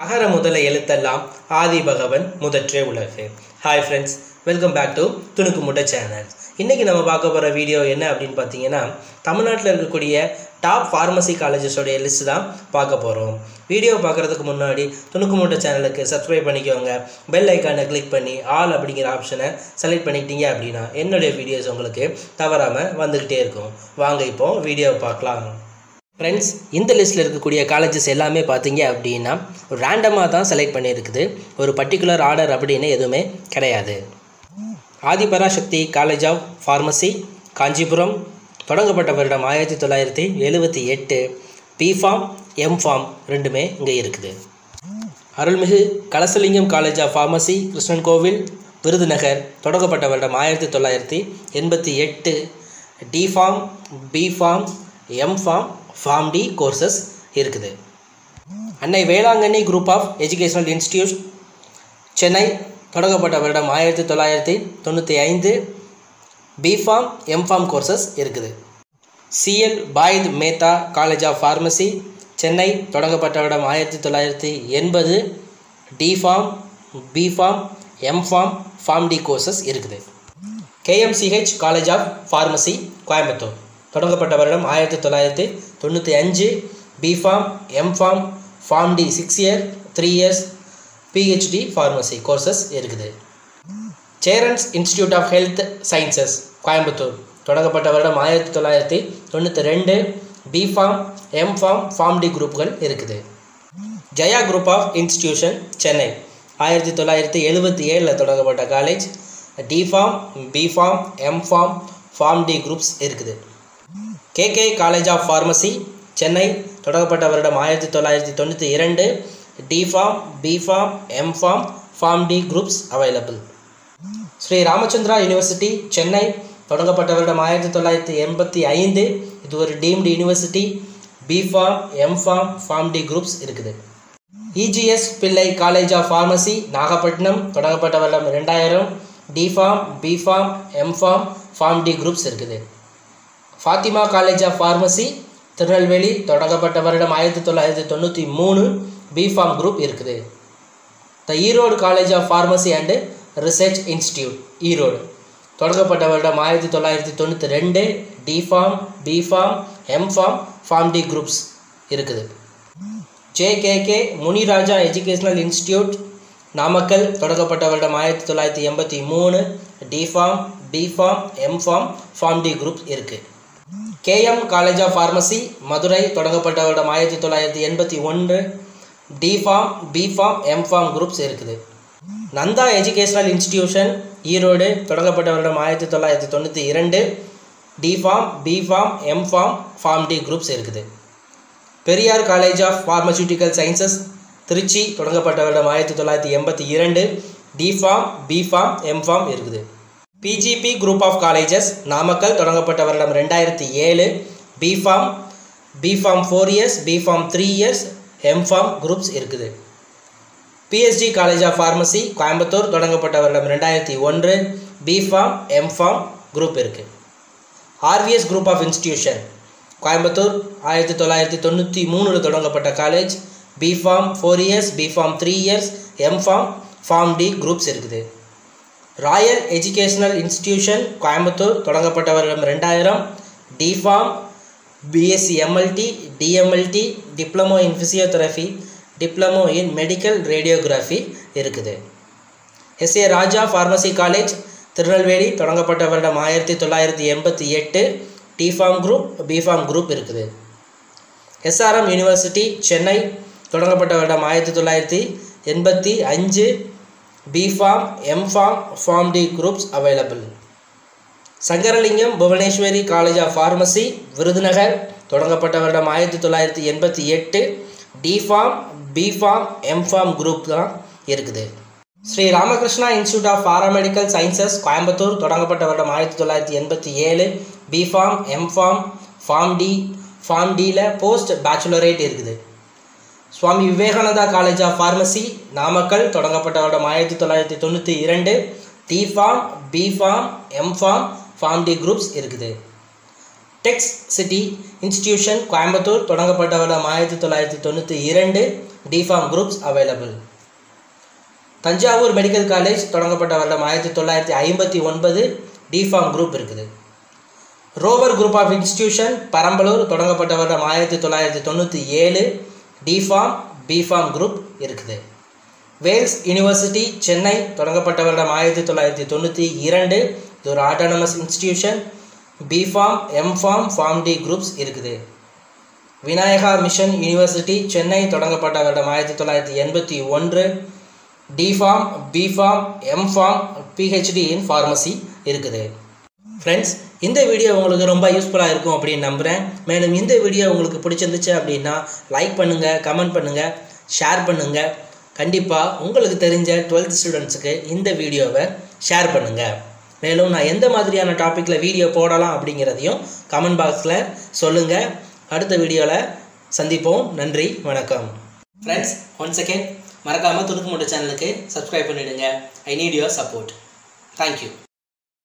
அகர முதல எழுத்தெல்லாம் ஆதி பகவன் முதற்றே உலகு hi friends welcome back to துணுக்கு முட்டை சேனல் இன்றைக்கி நம்ம பார்க்க போகிற வீடியோ என்ன அப்படின்னு பார்த்தீங்கன்னா தமிழ்நாட்டில் இருக்கக்கூடிய டாப் ஃபார்மசி காலேஜஸோடைய லிஸ்ட் தான் பார்க்க போகிறோம் வீடியோ பார்க்குறதுக்கு முன்னாடி துணுக்கு முட்டை சேனலுக்கு சப்ஸ்கிரைப் பண்ணிக்கோங்க பெல் ஐக்கானை கிளிக் பண்ணி ஆல் அப்படிங்கிற ஆப்ஷனை செலக்ட் பண்ணிட்டீங்க அப்படின்னா என்னுடைய வீடியோஸ் உங்களுக்கு தவறாமல் வந்துக்கிட்டே இருக்கும் வாங்க இப்போ வீடியோவை பார்க்கலாம் ஃப்ரெண்ட்ஸ் இந்த லிஸ்ட்டில் இருக்கக்கூடிய காலேஜஸ் எல்லாமே பார்த்தீங்க அப்படின்னா ஒரு ரேண்டமாக தான் செலக்ட் பண்ணியிருக்குது ஒரு பர்டிகுலர் ஆர்டர் அப்படின்னு எதுவுமே கிடையாது Adhiparasakthi college of pharmacy Kanchipuram தொடங்கப்பட்ட வருடம் ஆயிரத்தி தொள்ளாயிரத்தி எழுபத்தி எட்டு பிஃபார்ம் எம்ஃபார்ம் ரெண்டுமே இங்கே இருக்குது அருள்மிகு Kalasalingam college of pharmacy Krishnankoil Virudhunagar தொடங்கப்பட்ட வருடம் ஆயிரத்தி தொள்ளாயிரத்தி எண்பத்தி எட்டு D Pharm B Pharm M Pharm Pharm D courses இருக்குது Annai Velankanni group of educational institute Chennai தொடங்கப்பட்ட வருடம் ஆயிரத்தி தொள்ளாயிரத்தி தொண்ணூற்றி ஐந்து பிஃபார்ம் எம்ஃபார்ம் கோர்சஸ் இருக்குது CL Baid Metha college of pharmacy Chennai தொடங்கப்பட்ட வருடம் ஆயிரத்தி தொள்ளாயிரத்தி எண்பது D Pharm B Pharm M Pharm Pharm D courses இருக்குது KMCH college of pharmacy Coimbatore தொடங்கப்பட்ட வருடம் ஆயிரத்தி தொள்ளாயிரத்தி தொண்ணூற்றி அஞ்சு B Pharm M Pharm Pharm D six year three years PhD pharmacy courses இருக்குது Cheran's institute of health sciences Coimbatore தொடங்கப்பட்ட வருடம் ஆயிரத்தி தொள்ளாயிரத்தி தொண்ணூற்றி ரெண்டு பிஃபார்ம் எம்ஃபார்ம் ஃபார்ம் டி குரூப்புகள் இருக்குது Jaya group of institution Chennai ஆயிரத்தி தொள்ளாயிரத்தி எழுபத்தி ஏழில் தொடங்கப்பட்ட college D Pharm B Pharm M Pharm Pharm D groups இருக்குது KK college of pharmacy Chennai தொடங்கப்பட்ட வருடம் ஆயிரத்தி தொள்ளாயிரத்தி தொண்ணூற்றி இரண்டு D Pharm B Pharm M Pharm Pharm D groups available Sri Ramachandra university Chennai தொடங்கப்பட்ட வருடம் ஆயிரத்தி தொள்ளாயிரத்தி எண்பத்தி ஐந்து இது ஒரு deemed university B Pharm M Pharm Pharm D groups இருக்குது EGS Pillai college of pharmacy Nagapattinam தொடங்கப்பட்ட வருடம் ரெண்டாயிரம் D Pharm B Pharm M Pharm Pharm D groups இருக்குது Fathima college of pharmacy Tirunelveli தொடங்கப்பட்ட வருடம் ஆயிரத்தி தொள்ளாயிரத்தி தொண்ணூற்றி மூணு பிஃபார்ம் குரூப் இருக்குது the Erode college of pharmacy and research institute Erode தொடங்கப்பட்ட வருடம் ஆயிரத்தி தொள்ளாயிரத்தி தொண்ணூற்றி ரெண்டு D Pharm B Pharm M Pharm Pharm D groups இருக்குது JKK Muniraja educational institute Namakkal தொடங்கப்பட்ட வருடம் ஆயிரத்தி தொள்ளாயிரத்தி எண்பத்தி மூணு D Pharm B Pharm M Pharm Pharm D group இருக்குது KM college of pharmacy Madurai தொடங்கப்பட்ட வருடம் ஆயிரத்தி தொள்ளாயிரத்தி எண்பத்தி ஒன்று டிஃபார்ம் பிஃபார்ம் எம்ஃபார்ம் குரூப்ஸ் இருக்குது நந்தா எஜுகேஷனல் இன்ஸ்டிடியூஷன் ஈரோடு தொடங்கப்பட்ட வருடம் ஆயிரத்தி தொள்ளாயிரத்தி தொண்ணூற்றி இரண்டு D Pharm B Pharm M Pharm Pharm D groups இருக்குது Periyar college of pharmaceutical sciences Trichy தொடங்கப்பட்ட வருடம் ஆயிரத்தி தொள்ளாயிரத்தி எண்பத்தி இரண்டு டிஃபார்ம் பிஃபார்ம் எம்ஃபார்ம் இருக்குது PGP group of colleges Namakkal தொடங்கப்பட்ட வருடம் ரெண்டாயிரத்தி ஏழு B Pharm B Pharm four years B Pharm three years M Pharm groups இருக்குது PSD college of pharmacy Coimbatore தொடங்கப்பட்ட வருடம் ரெண்டாயிரத்தி ஒன்று பிஃபார்ம் எம்ஃபார்ம் குரூப் இருக்குது RVS group of institution Coimbatore ஆயிரத்தி தொள்ளாயிரத்தி தொண்ணூற்றி மூணில் தொடங்கப்பட்ட college B Pharm four years B Pharm three years M Pharm Pharm D groups இருக்குது ராயல் எஜுகேஷனல் இன்ஸ்டிடியூஷன் கோயம்புத்தூர் தொடங்கப்பட்ட வருடம் ரெண்டாயிரம் D Pharm BSc MLT DMLT diploma in physiotherapy diploma in medical radiography இருக்குது SA Raja pharmacy college Tirunelveli தொடங்கப்பட்ட வருடம் ஆயிரத்தி தொள்ளாயிரத்தி எண்பத்தி எட்டு டிஃபார்ம் குரூப் பிஃபார்ம் குரூப் இருக்குது எஸ்ஆர்எம் யூனிவர்சிட்டி சென்னை தொடங்கப்பட்ட வருடம் ஆயிரத்தி தொள்ளாயிரத்தி எண்பத்தி அஞ்சு B Pharm M Pharm Pharm D groups available Sankaralingam Bhuvaneswari college of pharmacy Virudhunagar தொடங்கப்பட்ட வருடம் ஆயிரத்தி தொள்ளாயிரத்தி எண்பத்தி எட்டு டிஃபார்ம் பிஃபார்ம் எம்ஃபார்ம் குரூப் தான் இருக்குது Sri Ramakrishna institute of paramedical sciences Coimbatore தொடங்கப்பட்ட வருடம் ஆயிரத்தி தொள்ளாயிரத்தி எண்பத்தி ஏழு B Pharm M Pharm Pharm D Pharm டியில் போஸ்ட் பேச்சுலரேட் இருக்குது Swami Vivekananda college of pharmacy Namakkal தொடங்கப்பட்ட வருடம் ஆயிரத்தி தொள்ளாயிரத்தி தொண்ணூற்றி இரண்டு D Pharm B Pharm M Pharm Pharm D groups இருக்குது டெக்ஸ் சிட்டி இன்ஸ்டிடியூஷன் கோயம்புத்தூர் தொடங்கப்பட்ட வருடம் ஆயிரத்தி தொள்ளாயிரத்தி தொண்ணூற்றி இரண்டு D Pharm groups available Thanjavur medical college தொடங்கப்பட்ட வருடம் ஆயிரத்தி தொள்ளாயிரத்தி ஐம்பத்தி ஒன்பது டிஃபார்ம் குரூப் இருக்குது Rover group of institution Perambalur தொடங்கப்பட்ட வருடம் ஆயிரத்தி தொள்ளாயிரத்தி தொண்ணூற்றி ஏழு டிஃபார்ம் பிஃபார்ம் குரூப் இருக்குது வேல்ஸ் யூனிவர்சிட்டி சென்னை தொடங்கப்பட்ட வருடம் ஆயிரத்தி தொள்ளாயிரத்தி தொண்ணூற்றி இரண்டு இது ஒரு autonomous institution B Pharm M Pharm Pharm D groups இருக்குது விநாயகா மிஷன் யூனிவர்சிட்டி சென்னை தொடங்கப்பட்ட வருடம் ஆயிரத்தி தொள்ளாயிரத்தி எண்பத்தி ஒன்று D Pharm B Pharm M Pharm PhD in pharmacy இருக்குது ஃப்ரெண்ட்ஸ் இந்த வீடியோ உங்களுக்கு ரொம்ப யூஸ்ஃபுல்லாக இருக்கும் அப்படின்னு நம்புகிறேன் மேலும் இந்த வீடியோ உங்களுக்கு பிடிச்சிருந்துச்சு அப்படின்னா லைக் பண்ணுங்கள் கமெண்ட் பண்ணுங்கள் ஷேர் பண்ணுங்கள் கண்டிப்பாக உங்களுக்கு தெரிஞ்ச டுவெல்த் ஸ்டூடெண்ட்ஸுக்கு இந்த வீடியோவை ஷேர் பண்ணுங்கள் மேலும் நான் எந்த மாதிரியான டாப்பிக்கில் வீடியோ போடலாம் அப்படிங்கிறதையும் கமெண்ட் பாக்ஸில் சொல்லுங்கள் அடுத்த வீடியோவில் சந்திப்போம் நன்றி வணக்கம் ஃப்ரெண்ட்ஸ் ஒன் செகண்ட் மறக்காமல் துணுக்கு மூட்டை சேனலுக்கு சப்ஸ்கிரைப் பண்ணிவிடுங்க I need your support thank you